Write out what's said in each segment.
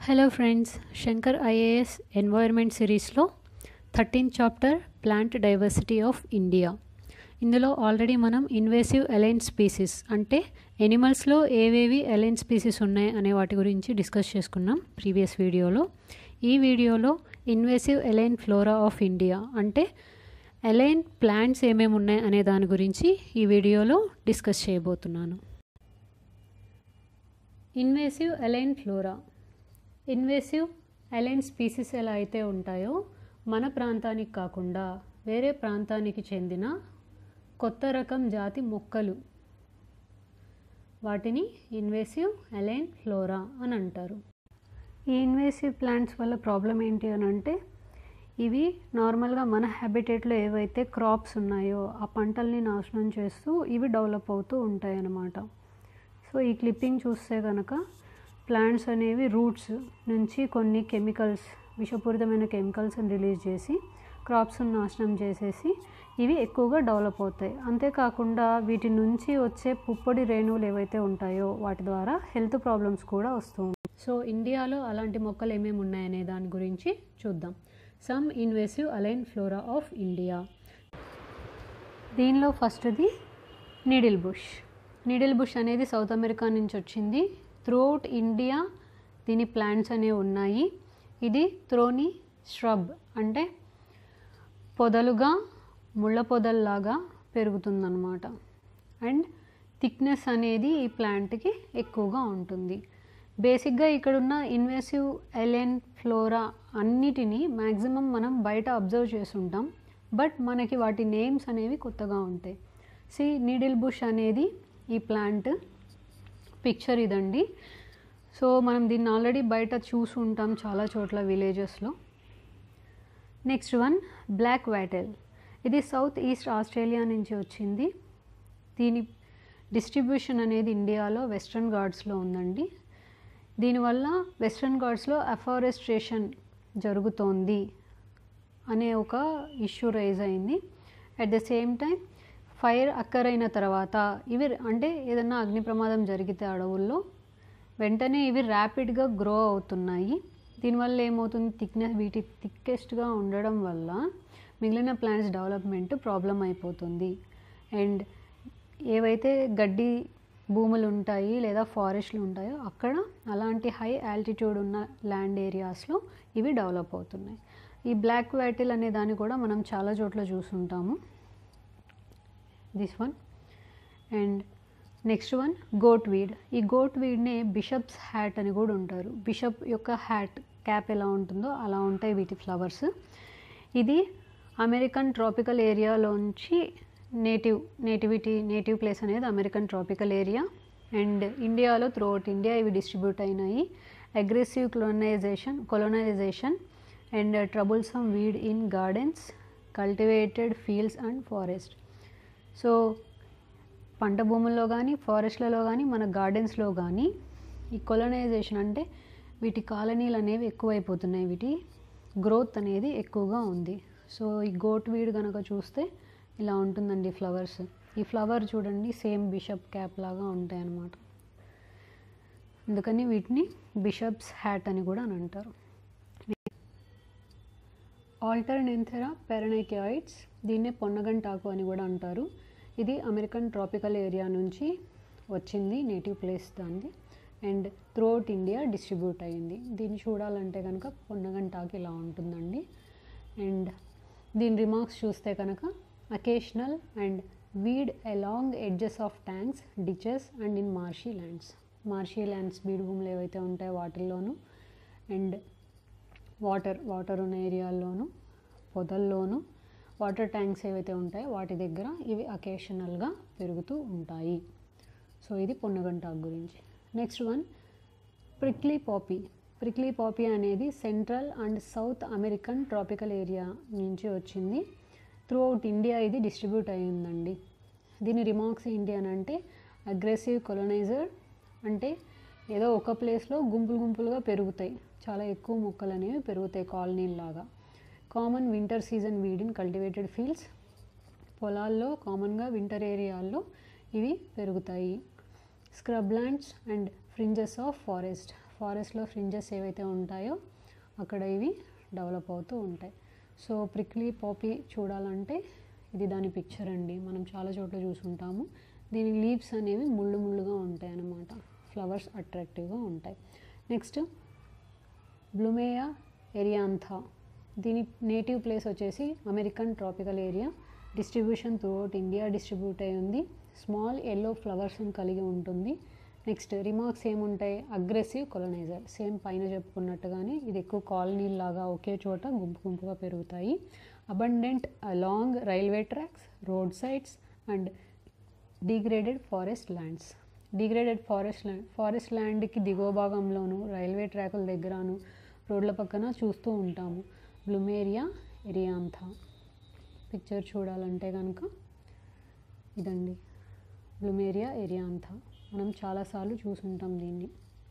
Hello friends Shankar IAS environment సిరీస్లో thirteen chapter plant diversity of India ఇందులో already మనం invasive alien species అంటే ఎనిమల్స్లో ఏవేవి ఎలైన్ స్పీసీస్ ఉన్నాయి అనే వాటి గురించి డిస్కస్ చేసుకున్నాం ప్రీవియస్ వీడియోలో ఈ వీడియోలో invasive alien flora of India అంటే ఎలైన్ ప్లాంట్స్ ఏమేమి ఉన్నాయి అనే దాని గురించి ఈ వీడియోలో డిస్కస్ చేయబోతున్నాను invasive alien flora invasive alien species ఎలా అయితే ఉంటాయో మన ప్రాంతానికి కాకుండా వేరే ప్రాంతానికి చెందిన కొత్త రకం జాతి మొక్కలు వాటిని ఇన్వేసివ్ ఎలైన్ ఫ్లోరా అని అంటారు ఈ ఇన్వేసివ్ ప్లాంట్స్ వల్ల ప్రాబ్లం ఏంటి అని అంటే ఇవి నార్మల్గా మన హ్యాబిటేట్లో ఏవైతే క్రాప్స్ ఉన్నాయో ఆ పంటల్ని నాశనం చేస్తూ ఇవి డెవలప్ అవుతూ ఉంటాయి అన్నమాట సో ఈ క్లిప్పింగ్ చూస్తే కనుక ప్లాంట్స్ అనేవి రూట్స్ నుంచి కొన్ని కెమికల్స్ విషపూరితమైన కెమికల్స్ని రిలీజ్ చేసి క్రాప్స్ని నాశనం చేసేసి ఇవి ఎక్కువగా డెవలప్ అవుతాయి అంతేకాకుండా వీటి నుంచి వచ్చే పుప్పొడి రేణువులు ఏవైతే ఉంటాయో వాటి ద్వారా హెల్త్ ప్రాబ్లమ్స్ కూడా వస్తూ ఉంటాయి సో ఇండియాలో అలాంటి మొక్కలు ఏమేమి ఉన్నాయనే దాని గురించి చూద్దాం some invasive alien flora of India దీనిలో ఫస్ట్ది నీడిల్ బుష్ నీడిల్ బుష్ అనేది సౌత్ అమెరికా నుంచి వచ్చింది త్రూఅవుట్ ఇండియా దీని ప్లాంట్స్ అనేవి ఉన్నాయి ఇది త్రోని ష్రబ్ అంటే పొదలుగా ముళ్ళ పొదల్లాగా పెరుగుతుందన్నమాట అండ్ థిక్నెస్ అనేది ఈ ప్లాంట్కి ఎక్కువగా ఉంటుంది బేసిక్గా ఇక్కడున్న ఇన్వెసివ్ ఎలెన్ ఫ్లోరా అన్నిటినీ మ్యాక్సిమం మనం బయట అబ్జర్వ్ చేస్తుంటాం బట్ మనకి వాటి నేమ్స్ అనేవి కొత్తగా ఉంటాయి సి నీడిల్ బుష్ అనేది ఈ ప్లాంట్ పిక్చర్ ఇదండి సో మనం దీన్ని ఆల్రెడీ బయట చూసి ఉంటాం చాలా చోట్ల విలేజెస్లో నెక్స్ట్ వన్ బ్లాక్ వ్యాటెల్ ఇది సౌత్ ఈస్ట్ ఆస్ట్రేలియా నుంచి వచ్చింది దీని డిస్ట్రిబ్యూషన్ అనేది ఇండియాలో వెస్ట్రన్ ఘాట్స్లో ఉందండి దీనివల్ల వెస్ట్రన్ ఘాట్స్లో అఫారెస్ట్రేషన్ జరుగుతోంది అనే ఒక ఇష్యూ రైజ్ అయింది at the same time fire occur అయిన తర్వాత ఇవి అంటే ఏదన్నా అగ్ని ప్రమాదం జరిగితే అడవుల్లో వెంటనే ఇవి ర్యాపిడ్గా గ్రో అవుతున్నాయి దీనివల్ల ఏమవుతుంది థిక్నెస్ వీటి థిక్కెస్ట్గా ఉండడం వల్ల మిగిలిన ప్లాంట్స్ డెవలప్మెంట్ ప్రాబ్లం అయిపోతుంది అండ్ ఏవైతే గడ్డి భూములు ఉంటాయి లేదా ఫారెస్ట్లు ఉంటాయో అక్కడ అలాంటి హై ఆల్టిట్యూడ్ ఉన్న ల్యాండ్ ఏరియాస్లో ఇవి డెవలప్ అవుతున్నాయి ఈ బ్లాక్ వ్యాటిల్ అనే దాన్ని కూడా మనం చాలా చోట్ల చూసుంటాము this one and next one goat weed ఈ గోట్ వీడ్నే బిషప్స్ హ్యాట్ అని కూడా ఉంటారు బిషప్ యొక్క హ్యాట్ క్యాప్ ఎలా ఉంటుందో అలా ఉంటాయి వీటి ఫ్లవర్స్ ఇది అమెరికన్ ట్రాపికల్ ఏరియాలోంచి నేటివ్ నేటివిటీ నేటివ్ ప్లేస్ అనేది అమెరికన్ ట్రాపికల్ ఏరియా అండ్ ఇండియాలో త్రూఅవుట్ ఇండియా ఇవి డిస్ట్రిబ్యూట్ అయినాయి aggressive colonization colonization and troublesome weed in gardens cultivated fields and forest so పంట భూముల్లో కానీ ఫారెస్ట్లలో కానీ మన గార్డెన్స్లో కానీ ఈ కొలనైజేషన్ అంటే వీటి కాలనీలు అనేవి ఎక్కువైపోతున్నాయి వీటి గ్రోత్ అనేది ఎక్కువగా ఉంది సో ఈ గోట్ వీడ్ కనుక చూస్తే ఇలా ఉంటుందండి ఫ్లవర్స్ ఈ ఫ్లవర్ చూడండి సేమ్ బిషప్ క్యాప్ లాగా ఉంటాయి అన్నమాట అందుకని వీటిని బిషప్స్ హ్యాట్ అని కూడా అని అంటారు ఆల్టర్నెంథెరా పెరనైకాయిడ్స్ దీన్నే పొన్నగంటాకు అని కూడా అంటారు ఇది అమెరికన్ ట్రాపికల్ ఏరియా నుంచి వచ్చింది నేటివ్ ప్లేస్ దాన్ని అండ్ త్రూఅవుట్ ఇండియా డిస్ట్రిబ్యూట్ అయ్యింది దీన్ని చూడాలంటే కనుక పొన్నగంటాకు ఇలా ఉంటుందండి అండ్ దీని రిమార్క్స్ చూస్తే కనుక occasional and weed along edges of tanks ditches and in marshy lands marshy lands బీడు భూములు ఏవైతే ఉంటాయో వాటిల్లోనూ అండ్ వాటర్ వాటర్ ఉన్న ఏరియాల్లోనూ పొదల్లోనూ వాటర్ ట్యాంక్స్ ఏవైతే ఉంటాయో వాటి దగ్గర ఇవి అకేషనల్గా పెరుగుతూ ఉంటాయి సో ఇది పొన్నగంటాకు గురించి next one prickly poppy prickly poppy అనేది central and south American tropical area నుంచి వచ్చింది త్రూ అవుట్ ఇండియా ఇది డిస్ట్రిబ్యూట్ అయ్యిందండి దీని రిమార్క్స్ ఏంటి అని అంటే అగ్రెసివ్ కొలనైజర్ అంటే ఏదో ఒక ప్లేస్లో గుంపులు గుంపులుగా పెరుగుతాయి చాలా ఎక్కువ మొక్కలు అనేవి పెరుగుతాయి కాలనీలాగా common winter season weed in cultivated fields పొలాల్లో కామన్గా వింటర్ ఏరియాల్లో ఇవి పెరుగుతాయి scrub lands and fringes of forest ఫారెస్ట్లో ఫ్రింజెస్ ఏవైతే ఉంటాయో అక్కడ ఇవి డెవలప్ అవుతూ ఉంటాయి సో ప్రిక్లీ పాపీ చూడాలంటే ఇది దాని పిక్చర్ అండి మనం చాలా చోట్ల చూసుంటాము దీని లీవ్స్ అనేవి ముళ్ళు ముళ్ళుగా ఉంటాయి అన్నమాట ఫ్లవర్స్ అట్రాక్టివ్గా ఉంటాయి నెక్స్ట్ బ్లూమేయా ఎరియాంథా దీని నేటివ్ ప్లేస్ వచ్చేసి American tropical area distribution throughout India distribute అయి ఉంది స్మాల్ ఎల్లో ఫ్లవర్స్ని కలిగి ఉంటుంది నెక్స్ట్ రిమార్క్స్ ఏముంటాయి అగ్రెసివ్ కొలనైజర్ సేమ్ పైన చెప్పుకున్నట్టుగానే ఇది ఎక్కువ కాలనీ లాగా ఒకే చోట గుంపు గుంపుగా పెరుగుతాయి abundant along railway tracks road sides and degraded forest lands degraded forest land forest ల్యాండ్కి దిగువ భాగంలోను రైల్వే ట్రాకుల దగ్గరను రోడ్ల పక్కన చూస్తూ ఉంటాము బ్లూమేరియా ఎరియాంథా పిక్చర్ చూడాలంటే కనుక ఇదండి బ్లూమేరియా ఎరియాంథా మనం చాలాసార్లు చూసుంటాం దీన్ని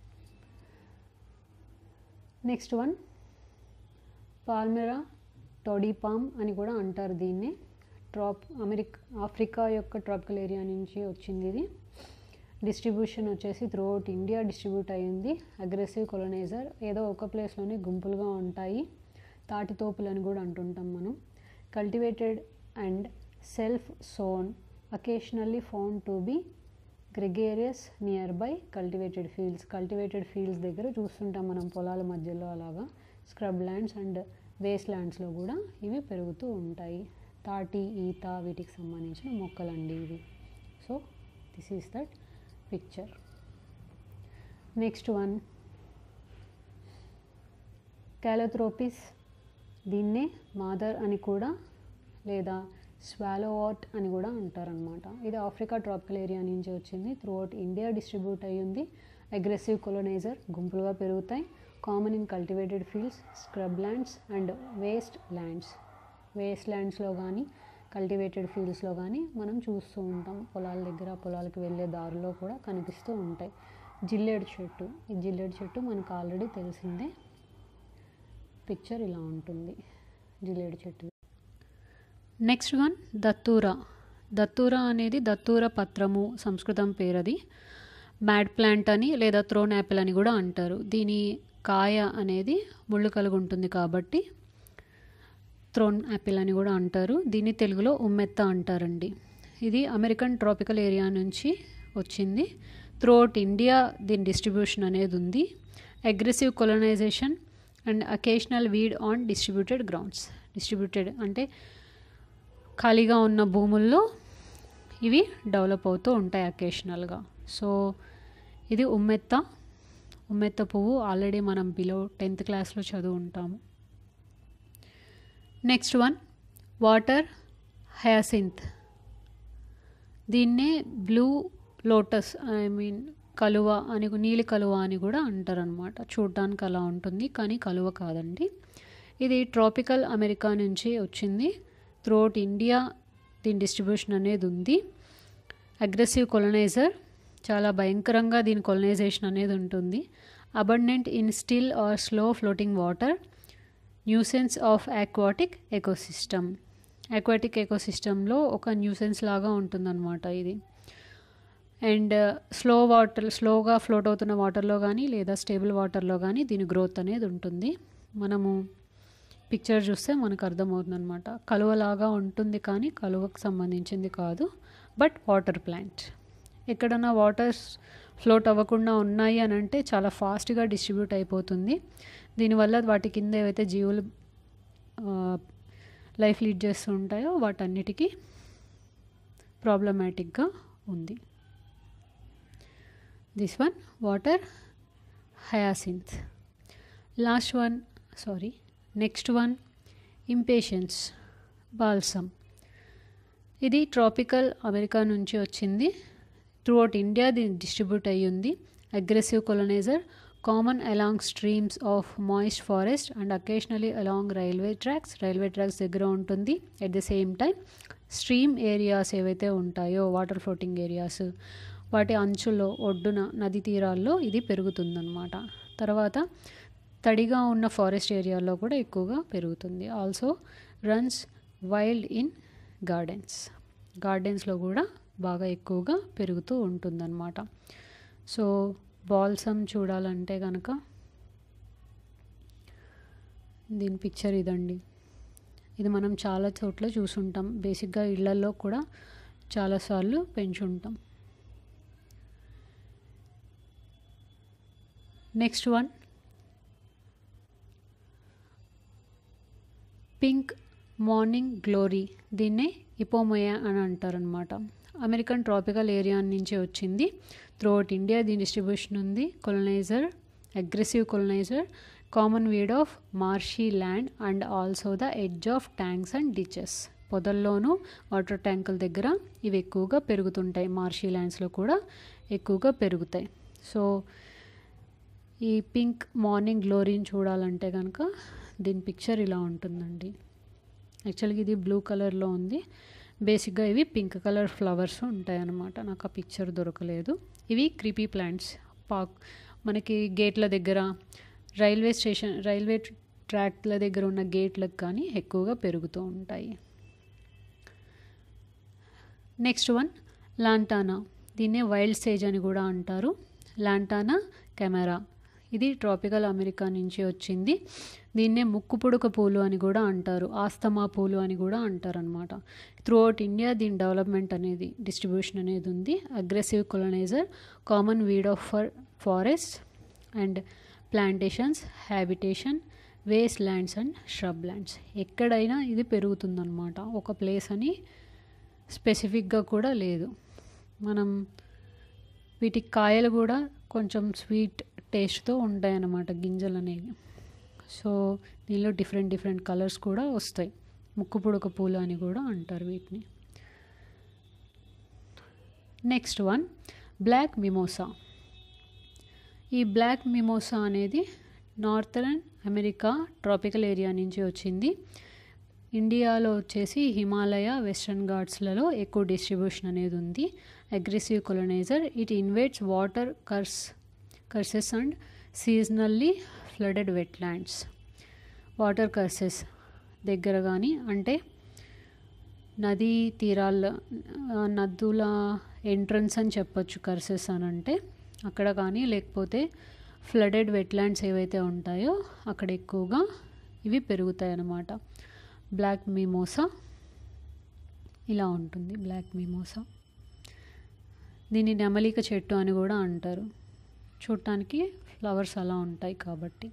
నెక్స్ట్ వన్ పాల్మెరా టోడీపామ్ అని కూడా అంటారు దీన్ని ట్రాప్ అమెరికా ఆఫ్రికా యొక్క ట్రాపికల్ ఏరియా నుంచి వచ్చింది ఇది డిస్ట్రిబ్యూషన్ వచ్చేసి త్రూఅవుట్ ఇండియా డిస్ట్రిబ్యూట్ అయ్యింది అగ్రెసివ్ కొలనైజర్ ఏదో ఒక ప్లేస్లోనే గుంపులుగా ఉంటాయి తాటితోపులు అని కూడా అంటుంటాం మనం cultivated and self sown occasionally found to be gregarious nearby cultivated fields cultivated fields దగ్గర చూస్తుంటాం మనం పొలాల మధ్యలో అలాగా స్క్రబ్ ల్యాండ్స్ అండ్ వేస్ట్ ల్యాండ్స్లో కూడా ఇవి పెరుగుతూ ఉంటాయి తాటి ఈత వీటికి సంబంధించిన మొక్కలండి ఇవి so this is that picture next one calotropis దీన్నే మాదర్ అని కూడా లేదా స్వాలోవాట్ అని కూడా అంటారనమాట ఇది ఆఫ్రికా ట్రాపికల్ ఏరియా నుంచి వచ్చింది త్రూఅవుట్ ఇండియా డిస్ట్రిబ్యూట్ అయ్యింది అగ్రెసివ్ కొలనైజర్ గుంపులుగా పెరుగుతాయి common in cultivated fields scrub lands and waste lands waste ల్యాండ్స్లో కానీ కల్టివేటెడ్ ఫీల్డ్స్లో కానీ మనం చూస్తూ ఉంటాం పొలాల దగ్గర పొలాలకు వెళ్ళే దారిలో కూడా కనిపిస్తూ ఉంటాయి జిల్లేడు చెట్టు ఈ జిల్లేడు చెట్టు మనకు ఆల్రెడీ తెలిసిందే పిక్చర్ ఇలా ఉంటుంది జిల్లేడు చెట్టు నెక్స్ట్ వన్ దత్తూర దత్తూర అనేది దత్తూర పత్రము సంస్కృతం పేరది మ్యాడ్ ప్లాంట్ అని లేదా థ్రోన్ యాపిల్ అని కూడా అంటారు దీని కాయ అనేది ముళ్ళు కలిగి ఉంటుంది కాబట్టి థ్రోన్ యాపిల్ అని కూడా అంటారు దీన్ని తెలుగులో ఉమ్మెత్త అంటారండి ఇది అమెరికన్ ట్రాపికల్ ఏరియా నుంచి వచ్చింది త్రూఅవుట్ ఇండియా దీని డిస్ట్రిబ్యూషన్ అనేది ఉంది aggressive colonization and occasional weed on distributed grounds distributed అంటే ఖాళీగా ఉన్న భూముల్లో ఇవి డెవలప్ అవుతూ ఉంటాయి అకేషనల్గా సో ఇది ఉమ్మెత్త ఉమ్మెత్త పువ్వు ఆల్రెడీ మనం బిలో టెన్త్ క్లాస్లో చదువు ఉంటాము నెక్స్ట్ వన్ వాటర్ హయాసింత్ దీన్నే బ్లూ లోటస్ ఐ మీన్ కలువ అని నీలి కలువ అని కూడా అంటారనమాట చూడటానికి అలా ఉంటుంది కానీ కలువ కాదండి ఇది ట్రాపికల్ అమెరికా నుంచి వచ్చింది త్రూఅవుట్ ఇండియా దీని డిస్ట్రిబ్యూషన్ అనేది ఉంది అగ్రెసివ్ కొలనైజర్ చాలా భయంకరంగా దీని కొలనైజేషన్ అనేది ఉంటుంది abundant in still or slow floating water nuisance of aquatic ecosystem aquatic ఎకోసిస్టంలో ఒక న్యూసెన్స్ లాగా ఉంటుందన్నమాట ఇది అండ్ స్లో వాటర్ స్లోగా ఫ్లోట్ అవుతున్న వాటర్లో కానీ లేదా స్టేబుల్ వాటర్లో కానీ దీని గ్రోత్ అనేది ఉంటుంది మనము పిక్చర్ చూస్తే మనకు అర్థమవుతుంది అనమాట కలువలాగా ఉంటుంది కానీ కలువకు సంబంధించింది కాదు బట్ వాటర్ ప్లాంట్ ఎక్కడన్నా వాటర్స్ ఫ్లోట్ అవ్వకుండా ఉన్నాయి అని అంటే చాలా ఫాస్ట్గా డిస్ట్రిబ్యూట్ అయిపోతుంది దీనివల్ల వాటి కింద ఏవైతే జీవులు లైఫ్ లీడ్ చేస్తూ ఉంటాయో వాటన్నిటికీ ప్రాబ్లమాటిక్గా ఉంది this one water hyacinth last one sorry next one impatiens balsam ఇది ట్రాపికల్ అమెరికా నుంచి వచ్చింది త్రూఅవుట్ ఇండియా దీన్ని డిస్ట్రిబ్యూట్ అయ్యి ఉంది aggressive colonizer common along streams of moist forest and occasionally along railway tracks railway tracks దగ్గర ఉంటుంది at the same time stream areas ఏవైతే ఉంటాయో వాటర్ ఫ్లోటింగ్ ఏరియాస్ వాటి అంచుల్లో ఒడ్డున నది తీరాల్లో ఇది పెరుగుతుందన్నమాట తర్వాత తడిగా ఉన్న ఫారెస్ట్ ఏరియాలో కూడా ఎక్కువగా పెరుగుతుంది also runs wild in gardens గార్డెన్స్లో కూడా బాగా ఎక్కువగా పెరుగుతూ ఉంటుందన్నమాట సో బాల్సమ్ చూడాలంటే కనుక దీని పిక్చర్ ఇదండి ఇది మనం చాలా చోట్ల చూసుంటాం బేసిక్గా ఇళ్లలో కూడా చాలాసార్లు పెంచుంటాం next one pink morning glory దీన్నే ఇపోమోయా అని అంటారనమాట అమెరికన్ ట్రాపికల్ ఏరియా నుంచి వచ్చింది త్రూఅవుట్ ఇండియా దీని డిస్ట్రిబ్యూషన్ ఉంది colonizer aggressive colonizer common weed of marshy land and also the edge of tanks and ditches పొదల్లోనూ వాటర్ ట్యాంకుల దగ్గర ఇవి ఎక్కువగా పెరుగుతుంటాయి మార్షీ ల్యాండ్స్లో కూడా ఎక్కువగా పెరుగుతాయి సో ఈ పింక్ మార్నింగ్ గ్లోరీని చూడాలంటే కనుక దీని పిక్చర్ ఇలా ఉంటుందండి యాక్చువల్గా ఇది బ్లూ కలర్లో ఉంది బేసిక్గా ఇవి పింక్ కలర్ ఫ్లవర్స్ ఉంటాయి అన్నమాట నాకు ఆ పిక్చర్ దొరకలేదు ఇవి క్రీపీ ప్లాంట్స్ పాక్ మనకి గేట్ల దగ్గర రైల్వే స్టేషన్ రైల్వే ట్రాక్ల దగ్గర ఉన్న గేట్లకు కానీ ఎక్కువగా పెరుగుతూ ఉంటాయి నెక్స్ట్ వన్ లాంటానా దీన్నే వైల్డ్ స్టేజ్ అని కూడా అంటారు లాంటానా కెమెరా ఇది ట్రాపికల్ అమెరికా నుంచి వచ్చింది దీన్నే ముక్కు పుడక పూలు అని కూడా అంటారు ఆస్తమా పూలు అని కూడా అంటారు అనమాట త్రూఅవుట్ ఇండియా దీని డెవలప్మెంట్ అనేది డిస్ట్రిబ్యూషన్ అనేది ఉంది aggressive colonizer common weed of for forest and plantations habitation waste lands and shrub lands ఎక్కడైనా ఇది పెరుగుతుందన్నమాట ఒక ప్లేస్ అని స్పెసిఫిక్గా కూడా లేదు మనం వీటికి కాయలు కూడా కొంచెం స్వీట్ టేస్ట్తో ఉంటాయన్నమాట గింజలు అనేవి సో దీనిలో డిఫరెంట్ డిఫరెంట్ కలర్స్ కూడా వస్తాయి ముక్కు పుడక పూలు అని కూడా అంటారు వీటిని నెక్స్ట్ వన్ బ్లాక్ మిమోసా ఈ బ్లాక్ మిమోసా అనేది నార్థరన్ అమెరికా ట్రాపికల్ ఏరియా నుంచి వచ్చింది ఇండియాలో వచ్చేసి హిమాలయ వెస్ట్రన్ ఘాట్స్లలో ఎక్కువ డిస్ట్రిబ్యూషన్ అనేది ఉంది aggressive colonizer it invades water courses courses and seasonally flooded wetlands water courses దగ్గర కానీ అంటే నదీ తీరాల ఆ, నదుల ఎంట్రన్స్ అని చెప్పొచ్చు కర్సెస్ అని అంటే అక్కడ కానీ లేకపోతే ఫ్లడెడ్ వెట్లాండ్స్ ఏవైతే ఉంటాయో అక్కడ ఎక్కువగా ఇవి పెరుగుతాయి అన్నమాట బ్లాక్ మిమోసా ఇలా ఉంటుంది బ్లాక్ మిమోసా దీన్ని నెమలిక చెట్టు అని కూడా అంటారు చూడటానికి ఫ్లవర్స్ అలా ఉంటాయి కాబట్టి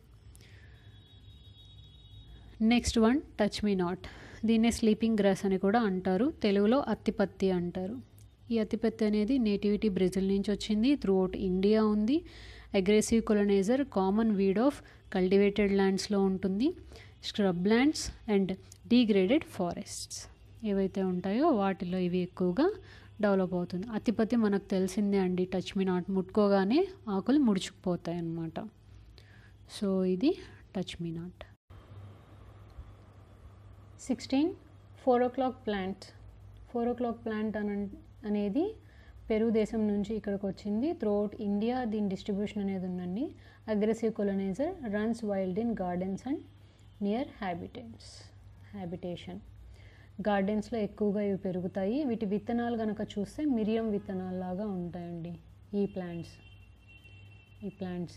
next one touch me not దీన్నే స్లీపింగ్ గ్రాస్ అని కూడా అంటారు తెలుగులో అత్తిపత్తి అంటారు ఈ అత్తిపత్తి అనేది నేటివిటీ బ్రెజిల్ నుంచి వచ్చింది త్రూఅవుట్ ఇండియా ఉంది aggressive colonizer common weed of cultivated ల్యాండ్స్లో ఉంటుంది scrub lands and degraded forests ఏవైతే ఉంటాయో వాటిలో ఇవి ఎక్కువగా డెవలప్ అవుతుంది అతిపత్తి మనకు తెలిసిందే అండి టచ్ మీ నాట్ ముట్టుకోగానే ఆకులు ముడుచుకుపోతాయి అన్నమాట సో ఇది touch me not sixteen four o'clock plant four o'clock plant అన అనేది పెరుగు దేశం నుంచి ఇక్కడికి వచ్చింది త్రూఅవుట్ ఇండియా దీని డిస్ట్రిబ్యూషన్ అనేది ఉందండి aggressive colonizer runs wild in gardens and near habitants habitation గార్డెన్స్లో ఎక్కువగా ఇవి పెరుగుతాయి వీటి విత్తనాలు కనుక చూస్తే మిరియం విత్తనాల్లాగా ఉంటాయండి ఈ ప్లాంట్స్ ఈ plants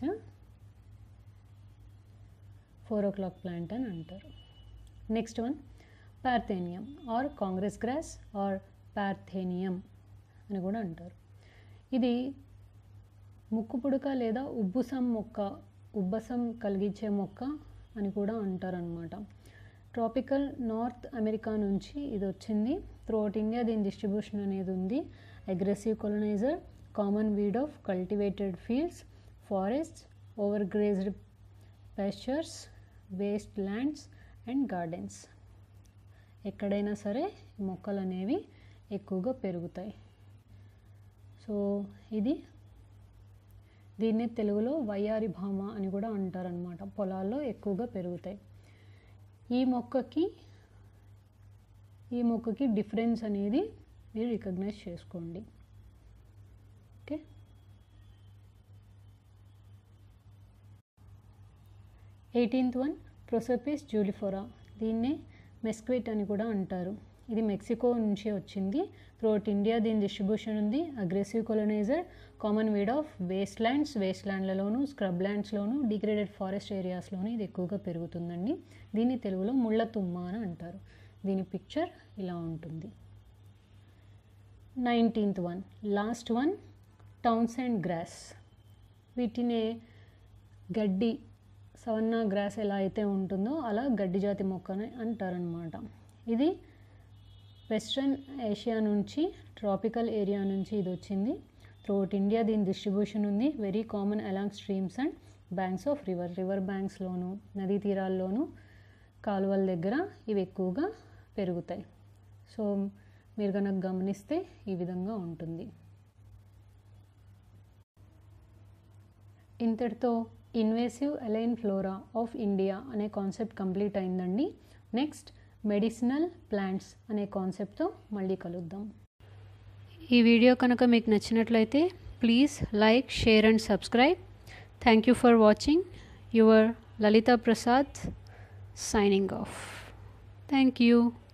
four o'clock plant అని అంటారు next one parthenium or congress grass or parthenium అని కూడా అంటారు ఇది ముక్కు పుడక లేదా ఉబ్బుసం మొక్క ఉబ్బసం కలిగించే మొక్క అని కూడా అంటారనమాట ట్రాపికల్ నార్త్ అమెరికా నుంచి ఇది వచ్చింది త్రూఅవుట్ ఇండియా దీని డిస్ట్రిబ్యూషన్ అనేది ఉంది aggressive colonizer common weed of cultivated fields forests over grazed pastures waste lands and gardens ఎక్కడైనా సరే ఈ మొక్కలు అనేవి ఎక్కువగా పెరుగుతాయి సో ఇది దీన్నే తెలుగులో వయ్యారి భామ అని కూడా అంటారనమాట పొలాల్లో ఎక్కువగా పెరుగుతాయి ఈ మొక్కకి ఈ మొక్కకి డిఫరెన్స్ అనేది మీరు రికగ్నైజ్ చేసుకోండి okay eighteenth one prosopis juliflora దీన్నే మెస్క్విట్ అని కూడా అంటారు ఇది మెక్సికో నుంచి వచ్చింది త్రూఅవుట్ ఇండియా దీని డిస్ట్రిబ్యూషన్ ఉంది aggressive colonizer common weed of waste lands waste ల్యాండ్లలోను స్క్రబ్ ల్యాండ్స్లోను డిగ్రేడెడ్ ఫారెస్ట్ ఏరియాస్లోను ఇది ఎక్కువగా పెరుగుతుందండి దీన్ని తెలుగులో ముళ్ళ తుమ్మ అని అంటారు దీని పిక్చర్ ఇలా ఉంటుంది నైన్టీన్త్ వన్ లాస్ట్ వన్ టౌన్స్ అండ్ గ్రాస్ వీటినే గడ్డి సవన్నా గ్రాస్ ఎలా అయితే ఉంటుందో అలా గడ్డి జాతి మొక్కని అంటారనమాట ఇది వెస్ట్రన్ ఏషియా నుంచి ట్రాపికల్ ఏరియా నుంచి ఇది వచ్చింది త్రూఅవుట్ ఇండియా దీని డిస్ట్రిబ్యూషన్ ఉంది very common along streams and banks of river river బ్యాంక్స్లోను నదీ తీరాల్లోనూ కాలువల దగ్గర ఇవి ఎక్కువగా పెరుగుతాయి సో మీరు కనుక గమనిస్తే ఈ విధంగా ఉంటుంది ఇంతటితో invasive alien flora of India అనే కాన్సెప్ట్ కంప్లీట్ అయిందండి నెక్స్ట్ మెడిసినల్ ప్లాంట్స్ అనే కాన్సెప్ట్తో మళ్ళీ కలుద్దాం ఈ వీడియో కనుక మీకు నచ్చినట్లయితే please like share and subscribe thank you for watching your Lalitha Prasad signing off. Thank you.